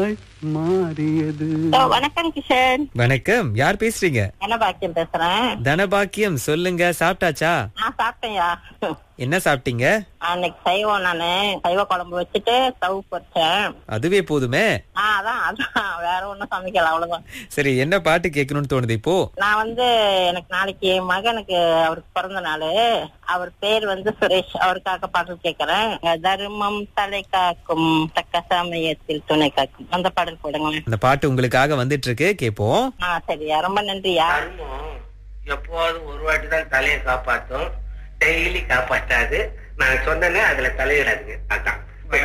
மாறியது ஓ, வணக்கம் கிஷன் வணக்கம் யார் பேசுறீங்க என்ன பாக்கியம் பேசுறேன் தனபாக்கியம் சொல்லுங்க சாப்பிட்டாச்சா நான் சாப்பிட்டேன்யா என்ன சாப்பிட்டீங்க அன்னைக்கு சைவம் நானு சைவ குழம்பு வச்சுட்டு ஸ்டவ் பொரிச்சேன் அதுவே போதுமே ஆ அதான் அதான் வேற ஒண்ணும் சமைக்கல அவ்வளவுதான் சரி என்ன பாட்டு கேட்கணும்னு தோணுது இப்போ நான் வந்து எனக்கு நாளைக்கு என் மகனுக்கு அவருக்கு பிறந்த நாள் அவர் பேர் வந்து சுரேஷ் அவருக்காக பாடல் கேட்கறேன் தர்மம் தலை காக்கும் தக்க சமயத்தில் துணை காக்கும் அந்த பாடல் போடுங்களேன் அந்த பாட்டு உங்களுக்காக வந்துட்டு இருக்கு கேப்போம் ஆ சரியா ரொம்ப நன்றியா தர்மம் எப்போது ஒரு வாட்டி தான் தலையை காப்பாத்தும் டெய்லி காப்பாற்றாது நான் சொன்னேனே அதுல தலையிடாதுங்க அதான்